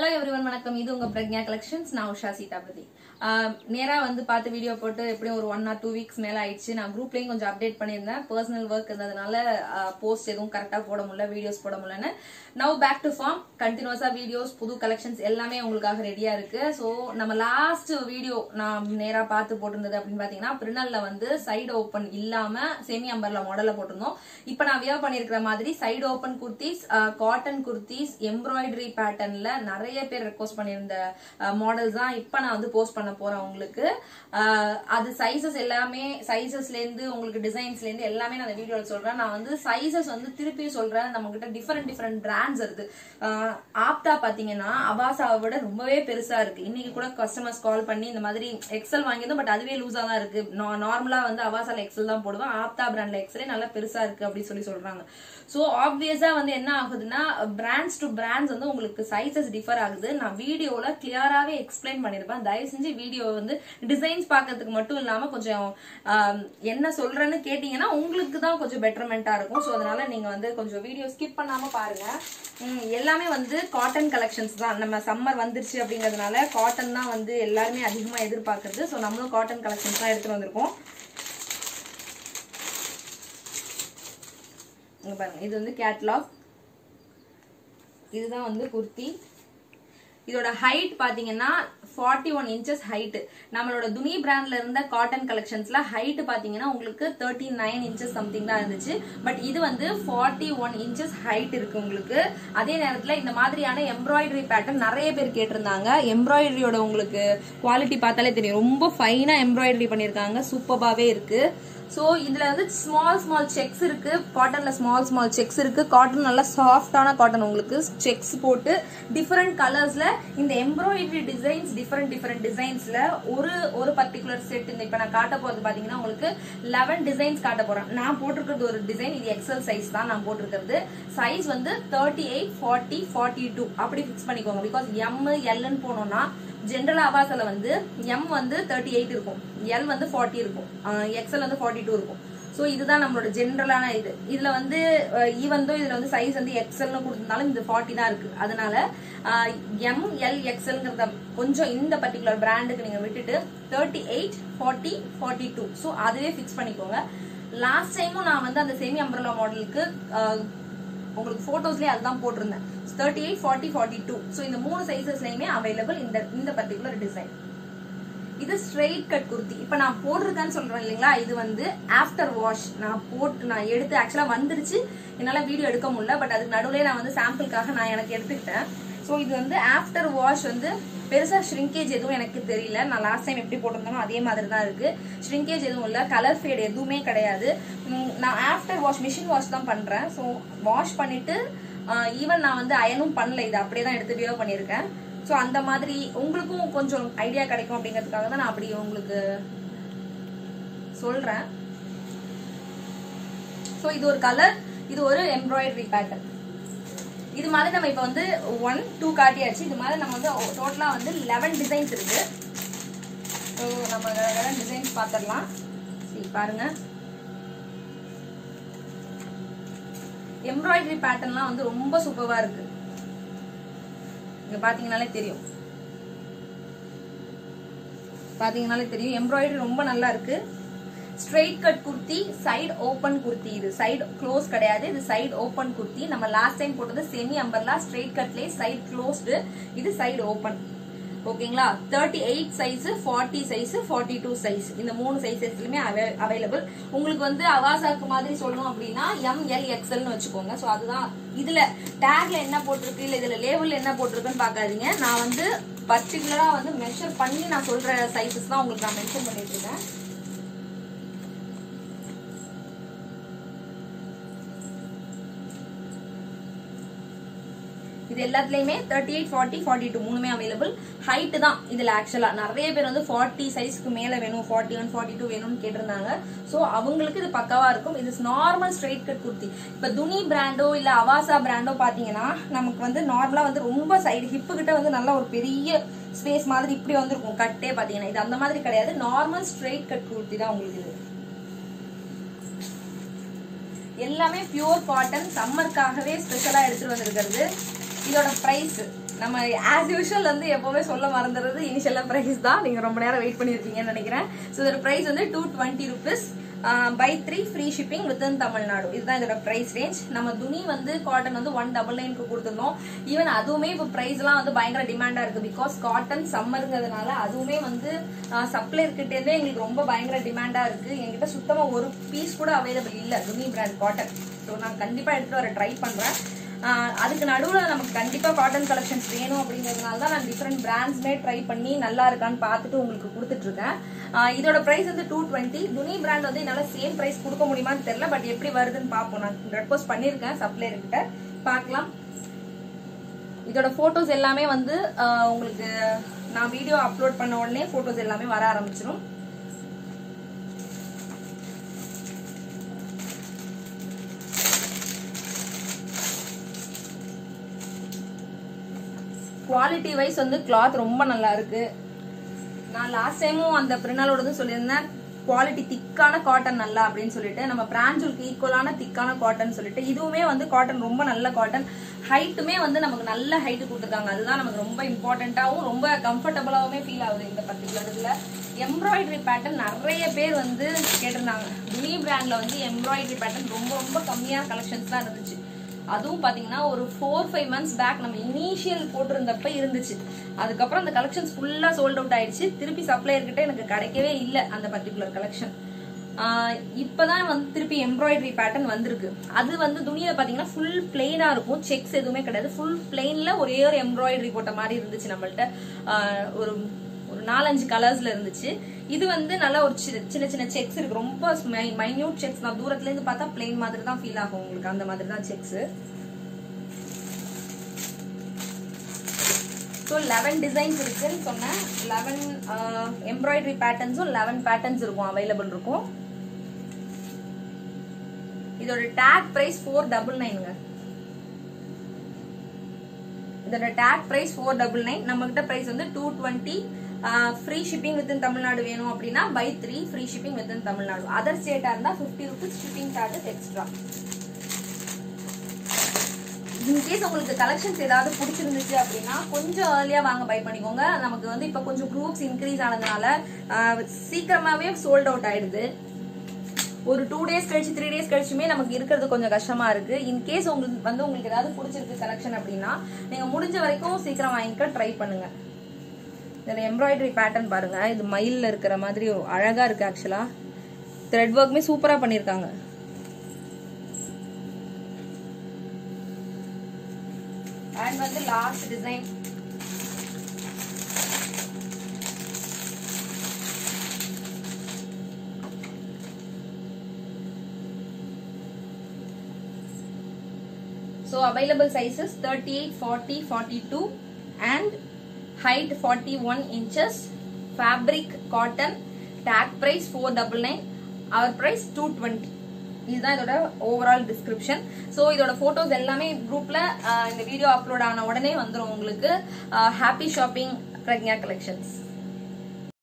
Hello everyone வணக்கம் இது உங்க பிரக்ஞா கலெக்ஷன்ஸ் நான் உஷா சீதாபதி ஆஹ் நேரா வந்து பார்த்து வீடியோ போட்டு எப்படியும் ஒரு ஒன் ஆர் டூ வீக்ஸ் மேல ஆயிடுச்சு நான் குரூப்லயும் கொஞ்சம் அப்டேட் பண்ணியிருந்தேன் பர்சனல் ஒர்க் இருந்ததுனால போஸ்ட் எதுவும் கரெக்டா போட முடியல வீடியோஸ் போட முடியலன்னு நவ் பேக் டு ஃபார்ம் கண்டினியூஸா வீடியோஸ் புது கலெக்ஷன்ஸ் எல்லாமே உங்களுக்காக ரெடியா இருக்கு ஸோ நம்ம லாஸ்ட் வீடியோ நான் நேரா பார்த்து போட்டிருந்தது அப்படின்னு பாத்தீங்கன்னா பிரினல்ல வந்து சைடு ஓப்பன் இல்லாம செமி அம்பர்ல மாடல்ல போட்டிருந்தோம் இப்போ நான் வியர் பண்ணிருக்கிற மாதிரி side open kurtis cotton kurtis embroidery பேட்டர்ன்ல நிறைய பேர் ரெக்வஸ்ட் பண்ணியிருந்த மாடல்ஸ் தான் இப்போ நான் வந்து போஸ்ட் பண்ண போறேன் உங்களுக்கு அஹ், அது சைசஸ் எல்லாமே சைசஸ்ல இருந்து உங்களுக்கு டிசைன்ஸ்ல இருந்து எல்லாமே நான் அந்த வீடியோல சொல்றேன் நான் வந்து சைசஸ் வந்து திருப்பி சொல்றேன் நம்ம கிட்ட டிஃபரெண்ட் டிஃபரெண்ட் பிராண்ட்ஸ் இருக்கு அஹ், ஆப்டா பாத்தீங்கன்னா அபாசாவை விட ரொம்பவே பெருசா இருக்கு இன்னைக்கு கூட கஸ்டமர்ஸ் கால் பண்ணி இந்த மாதிரி எக்ஸல் வாங்கியிருந்தோம் பட் அதுவே லூஸா தான் இருக்கு நார்மலா வந்து அவாசால எக்ஸல் தான் போடுவேன் ஆப்டா பிராண்ட்ல எக்ஸலே நல்லா பெருசா இருக்கு அப்படின்னு சொல்லி சொல்றாங்க சோ ஆப்வியஸா வந்து என்ன ஆகுதுன்னா பிராண்ட்ஸ் டு பிராண்ட்ஸ் வந்து உங்களுக்கு சைசஸ் டிஃபர் ஆகுது நான் வீடியோல கிளியராவே எக்ஸ்பிளைன் பண்ணிருப்பேன் தயவு செஞ்சு வீடியோ வந்து டிசைன்ஸ் பார்க்கறதுக்கு மட்டும் இல்லாம கொஞ்சம் ஆம், என்ன சொல்றேன்னு கேட்டீங்கன்னா உங்களுக்கு தான் கொஞ்சம் பெட்டர்மெண்டா இருக்கும் ஸோ அதனால நீங்க வந்து கொஞ்சம் வீடியோ ஸ்கிப் பண்ணாம பாருங்க ம், எல்லாமே வந்து காட்டன் கலெக்ஷன்ஸ் தான் நம்ம சம்மர் வந்துருச்சு அப்படிங்கிறதுனால காட்டன் தான் வந்து எல்லாருமே அதிகமா எதிர்பார்க்கறது ஸோ நம்மளும் காட்டன் கலெக்ஷன்ஸ் தான் எடுத்துட்டு வந்திருக்கோம் இங்க பாருங்க இது வந்து கேட்லாக் இதுதான் வந்து குர்த்தி இதோட ஹைட் பாத்தீங்கன்னா ஃபார்ட்டி ஒன் இன்ச்சஸ் ஹைட் நம்மளோட துணி பிராண்ட்ல இருந்த காட்டன் கலெக்ஷன்ஸ்ல ஹைட் பாத்தீங்கன்னா உங்களுக்கு தேர்ட்டி நைன் இன்ச்சஸ் சம்திங் தான் இருந்துச்சு பட் இது வந்து ஃபார்ட்டி ஒன் இன்ச்சஸ் ஹைட் இருக்கு உங்களுக்கு அதே நேரத்துல இந்த மாதிரியான எம்ப்ராய்டரி பேட்டர்ன் நிறைய பேர் கேட்டிருந்தாங்க எம்ப்ராய்டரியோட உங்களுக்கு குவாலிட்டி பார்த்தாலே தெரியும் ரொம்ப ஃபைனா எம்ப்ராய்டரி பண்ணியிருக்காங்க சூப்பராகவே இருக்கு ஸோ இதுல வந்து ஸ்மால் ஸ்மால் செக்ஸ் இருக்கு காட்டன்ல ஸ்மால் ஸ்மால் செக்ஸ் இருக்கு காட்டன் நல்லா சாஃப்டான காட்டன் உங்களுக்கு செக்ஸ் போட்டு டிஃபரெண்ட் கலர்ஸ்ல இந்த எம்ப்ராய்டரி டிசைன்ஸ் டிஃபரெண்ட் டிஃபரெண்ட் டிசைன்ஸ்ல ஒரு ஒரு பர்டிகுலர் செட் இந்த இப்ப நான் காட்ட போறது பாத்தீங்கன்னா உங்களுக்கு லெவன் டிசைன்ஸ் காட்ட போறேன் நான் போட்டிருக்கிறது ஒரு டிசைன் இது எக்ஸல் சைஸ் தான் நான் போட்டிருக்கிறது சைஸ் வந்து thirty eight forty forty two அப்படி ஃபிக்ஸ் பண்ணிக்கோங்க பிகாஸ் எம் எல்னு போனோம்னா ஜென்ரல் அவாசில் வந்து எம் வந்து தேர்ட்டி எயிட் இருக்கும் எல் வந்து ஃபார்ட்டி இருக்கும் எக்ஸல் வந்து ஃபார்ட்டி டூ இருக்கும் ஸோ இதுதான் நம்மளோட ஜென்ரலான இது இதுல வந்து ஈவன் தோ இதுல வந்து சைஸ் வந்து எக்ஸல்னு கொடுத்திருந்தாலும் இந்த ஃபார்ட்டி தான் இருக்கு அதனால எம் எல் எக்ஸல்ங்கிறத கொஞ்சம் இந்த பர்டிகுலர் பிராண்டுக்கு நீங்க விட்டுட்டு thirty eight forty forty two so அதுவே ஃபிக்ஸ் பண்ணிக்கோங்க லாஸ்ட் டைமும் நான் வந்து அந்த செமி அம்பரலா மாடலுக்கு உங்களுக்கு போட்டோஸ்லயே அதுதான் போட்டிருந்தேன் thirty eight forty forty two so இந்த மூணு சைசஸ்லயுமே அவைலபிள் இந்த இந்த பர்டிகுலர் டிசைன் இது ஸ்ட்ரெயிட் கட் குர்த்தி இப்போ நான் போட்டிருக்கேன்னு சொல்றேன் இல்லைங்களா இது வந்து ஆஃப்டர் வாஷ் நான் போட்டு நான் எடுத்து ஆக்சுவலா வந்துருச்சு என்னால வீடியோ எடுக்க முடியல பட் அதுக்கு நடுவுல நான் வந்து சாம்பிளுக்காக நான் எனக்கு எடுத்துக்கிட்டேன் ஸோ இது வந்து ஆஃப்டர் வாஷ் வந்து பெருசா ஷ்ரிங்கேஜ் எதுவும் எனக்கு தெரியல நான் லாஸ்ட் டைம் எப்படி போட்டிருந்தேனோ அதே மாதிரி தான் இருக்கு ஷ்ரிங்கேஜ் எதுவும் இல்லை கலர் ஃபேட் எதுவுமே கிடையாது உம், நான் ஆஃப்டர் வாஷ் மிஷின் வாஷ் தான் பண்றேன் ஸோ வாஷ் பண்ணிட்டு ஈவன் நான் வந்து அயனும் பண்ணல இது அப்படியே தான் எடுத்து வியர் பண்ணியிருக்கேன் ஸோ அந்த மாதிரி உங்களுக்கும் கொஞ்சம் ஐடியா கிடைக்கும் அப்படிங்கிறதுக்காக தான் நான் அப்படி உங்களுக்கு சொல்றேன் ஸோ இது ஒரு கலர் இது ஒரு எம்ப்ராய்டரி பேட்டர்ன் இது மாதிரி நம்ம இப்போ வந்து ஒன் டூ காட்டியாச்சு இது மாதிரி நம்ம வந்து டோட்டலாக வந்து லெவன் டிசைன்ஸ் இருக்கு ஸோ நம்ம லெவன் டிசைன்ஸ் பார்த்துடலாம் சரி பாருங்க எம்ப்ராய்டரி பேட்டர்ன்லாம் வந்து ரொம்ப சூப்பரா இருக்கு இங்க பாத்தீங்கனாலே தெரியும் பாத்தீங்கனாலே தெரியும் எம்ப்ராய்டரி ரொம்ப நல்லா இருக்கு straight cut kurti side open kurti இது சைடு க்ளோஸ் கிடையாது இது சைடு ஓபன் குர்த்தி நம்ம லாஸ்ட் டைம் போட்டது செமி அம்பர்லா ஸ்ட்ரெயிட் கட்லேயே சைடு க்ளோஸ்டு இது சைடு ஓபன் ஓகேங்களா thirty eight size forty size forty two size இந்த மூணு சைஸஸ்லயுமே அவைலபிள் உங்களுக்கு வந்து அவாசாக்கு மாதிரி சொல்லணும் அப்படின்னா எம் எல் எக்ஸ்எல்னு வச்சுக்கோங்க ஸோ அதுதான் இதுல டேக்ல என்ன போட்டிருக்கு இல்ல இதுல லேபிள்ல என்ன போட்டிருக்குன்னு பார்க்காதீங்க நான் வந்து பர்டிகுலரா வந்து மெஷர் பண்ணி நான் சொல்ற சைஸஸ் தான் உங்களுக்கு நான் மென்ஷன் பண்ணிட்டு இருக்கேன் இது எல்லாத்துலயுமே thirty eight forty forty two மூணுமே அவைலபிள் ஹைட் தான் இதுல ஆக்சுவலா நிறைய பேர் வந்து ஃபார்ட்டி சைஸ்க்கு மேல வேணும் ஃபார்ட்டி ஒன் ஃபார்ட்டி டூ வேணும்னு கேட்டிருந்தாங்க சோ அவங்களுக்கு இது பக்காவா இருக்கும் இது நார்மல் ஸ்ட்ரெயிட் கட் குர்த்தி இப்ப துணி பிராண்டோ இல்ல அவாசா பிராண்டோ பாத்தீங்கன்னா நமக்கு வந்து நார்மலா வந்து ரொம்ப சைடு ஹிப்பு கிட்ட வந்து நல்ல ஒரு பெரிய ஸ்பேஸ் மாதிரி இப்படி வந்திருக்கும் கட்டே பாத்தீங்கன்னா இது அந்த மாதிரி கிடையாது நார்மல் ஸ்ட்ரெயிட் கட் குர்த்தி தான் உங்களுக்கு இது எல்லாமே பியூர் காட்டன் சம்மருக்காகவே ஸ்பெஷலா எடுத்துட்டு வந்திருக்கிறது இதோட பிரைஸ் நம்ம ஆஸ் யூஷுவல் வந்து எப்பவுமே சொல்ல மறந்துறது இனிஷியலா பிரைஸ் தான் நீங்க ரொம்ப நேரம் வெயிட் பண்ணிருக்கீங்கன்னு நினைக்கிறேன் ஸோ இதோட பிரைஸ் வந்து two twenty rupees buy three free shipping within Tamil Nadu இதுதான் இதோட பிரைஸ் ரேஞ்ச் நம்ம துணி வந்து காட்டன் வந்து ஒன் டபுள் நைனுக்கு கொடுத்துருந்தோம் ஈவன் அதுவுமே இப்போ பிரைஸ் எல்லாம் வந்து பயங்கர டிமாண்டா இருக்கு பிகாஸ் காட்டன் சம்மருங்கிறதுனால அதுவுமே வந்து சப்ளை இருக்கிட்டே எங்களுக்கு ரொம்ப பயங்கர டிமாண்டா இருக்கு என்கிட்ட சுத்தமா ஒரு பீஸ் கூட அவைலபிள் இல்ல துணி பிராண்ட் காட்டன் ஸோ நான் கண்டிப்பா எடுத்துட்டு வர ட்ரை பண்றேன் ஆஹ் அதுக்கு நடுவில் நமக்கு கண்டிப்பாக காட்டன் கலெக்ஷன்ஸ் வேணும் அப்படிங்கிறதுனால தான் நான் டிஃப்ரெண்ட் பிராண்ட்ஸ்மே ட்ரை பண்ணி நல்லா இருக்கான்னு பார்த்துட்டு உங்களுக்கு கொடுத்துட்டு இருக்கேன் ஆஹ் இதோட ப்ரைஸ் வந்து டூ டுவெண்ட்டி துணி பிராண்ட் வந்து என்னால் சேம் ப்ரைஸ் கொடுக்க முடியுமான்னு தெரியல பட் எப்படி வருதுன்னு பார்ப்போம் நான் ரெக்வஸ்ட் பண்ணியிருக்கேன் சப்ளையர் கிட்ட பார்க்கலாம் இதோட ஃபோட்டோஸ் எல்லாமே வந்து ஆஹ் உங்களுக்கு நான் வீடியோ அப்லோட் பண்ண உடனே ஃபோட்டோஸ் எல்லாமே வர ஆரம்பிச்சிடும் குவாலிட்டி வைஸ் வந்து கிளாத் ரொம்ப நல்லா இருக்கு நான் லாஸ்ட் டைமும் அந்த பிரினாலோடது சொல்லியிருந்தேன் குவாலிட்டி திக்கான காட்டன் நல்லா அப்படின்னு சொல்லிட்டு நம்ம பிராஞ்சூலுக்கு ஈக்குவலான திக்கான காட்டன் சொல்லிட்டு இதுவுமே வந்து காட்டன் ரொம்ப நல்ல காட்டன் ஹைட்டுமே வந்து நமக்கு நல்ல ஹைட்டு கொடுத்துருக்காங்க அதுதான் நமக்கு ரொம்ப இம்பார்ட்டண்ட்டாகவும் ரொம்ப கம்ஃபர்டபுளாகவுமே ஃபீல் ஆகுது இந்த பர்டிகுலர் இதில் எம்ப்ராய்டரி பேட்டர்ன் நிறைய பேர் வந்து கேட்டிருந்தாங்க துணி பிராண்ட்ல வந்து எம்ப்ராய்டரி பேட்டர்ன் ரொம்ப ரொம்ப கம்மியான கலெக்ஷன்ஸ் தான் இருந்துச்சு அதுவும் பாத்தீங்கன்னா ஒரு ஃபோர் ஃபைவ் மந்த்ஸ் பேக் நம்ம இனிஷியல் போட்டிருந்தப்ப இருந்துச்சு அதுக்கப்புறம் அந்த கலெக்ஷன்ஸ் ஃபுல்லா சோல்ட் அவுட் ஆயிடுச்சு திருப்பி சப்ளையர் கிட்ட எனக்கு கிடைக்கவே இல்லை அந்த பர்டிகுலர் கலெக்ஷன் இப்பதான் வந்து திருப்பி எம்ப்ராய்டரி பேட்டர்ன் வந்திருக்கு அது வந்து துணியில பாத்தீங்கன்னா ஃபுல் பிளெயினா இருக்கும் செக்ஸ் எதுவுமே கிடையாது ஃபுல் பிளெயின்ல ஒரே ஒரு எம்ப்ராய்டரி போட்ட மாதிரி இருந்துச்சு நம்மள்ட்ட ஆஹ் ஒரு ஒரு நாலஞ்சு கலர்ஸ்ல இருந்துச்சு இது வந்து நல்லா ஒரு சி- சின்ன சின்ன செக்ஸ் இருக்கு ரொம்ப மைன்யூட் செக்ஸ் நான் தூரத்துல இருந்து பார்த்தா பிளெயின் மாதிரி தான் ஃபீல் ஆகும் உங்களுக்கு அந்த மாதிரி தான் செக்ஸ் ஸோ லெவன் டிசைன்ஸ் இருக்குன்னு சொன்னேன் லெவன் எம்ப்ராய்டரி பேட்டர்ன்ஸும் லெவன் பேட்டர்ன்ஸ் இருக்கும் அவைலபிள் இருக்கும் இதோட டேக் பிரைஸ் ஃபோர் டபுள் நைனுங்க இதோட tag price four double nine நம்ம கிட்ட பிரைஸ் வந்து two twenty free shipping within Tamil Nadu வேணும் அப்படின்னா buy three free shipping within Tamil Nadu other ஸ்டேட்டா இருந்தா fifty rupees shipping charges extra in case உங்களுக்கு கலெக்ஷன்ஸ் ஏதாவது பிடிச்சிருந்துச்சு அப்படின்னா கொஞ்சம் ஏர்லியா வாங்க பை பண்ணிக்கோங்க நமக்கு வந்து இப்ப கொஞ்சம் குரூப்ஸ் இன்க்ரீஸ் ஆனதுனால ஆஹ், சீக்கிரமாவே சோல்ட் அவுட் ஆயிடுது ஒரு டூ டேஸ் கழிச்சு த்ரீ டேஸ் கழிச்சுமே நமக்கு இருக்கிறது கொஞ்சம் கஷ்டமா இருக்கு இன்கேஸ் உங்களுக்கு வந்து உங்களுக்கு ஏதாவது பிடிச்சிருக்கு கலெக்ஷன் அப்படின்னா நீங்க முடிஞ்ச வரைக்கும் சீக்கிரம் வாங்கிக்க ட்ரை பண்ணுங்க இதுல எம்ப்ராய்டரி பேட்டர்ன் பாருங்க இது மயில்ல இருக்கிற மாதிரி ஒரு அழகா இருக்கு ஆக்சுவலா த்ரெட் ஒர்க்குமே சூப்பரா பண்ணிருக்காங்க அண்ட் வந்து last design So available sizes 38, 40, 42 and height 41 inches. Fabric cotton. Tag price 499. Our price 220. இதுதான் இதோட ஓவரால் டிஸ்கிரிப்ஷன் ஸோ இதோட ஃபோட்டோஸ் எல்லாமே குரூப்ல இந்த வீடியோ அப்லோட் ஆன உடனே வந்துடும் உங்களுக்கு ஹாப்பி ஷாப்பிங் பிரக்ஞா கலெக்ஷன்ஸ்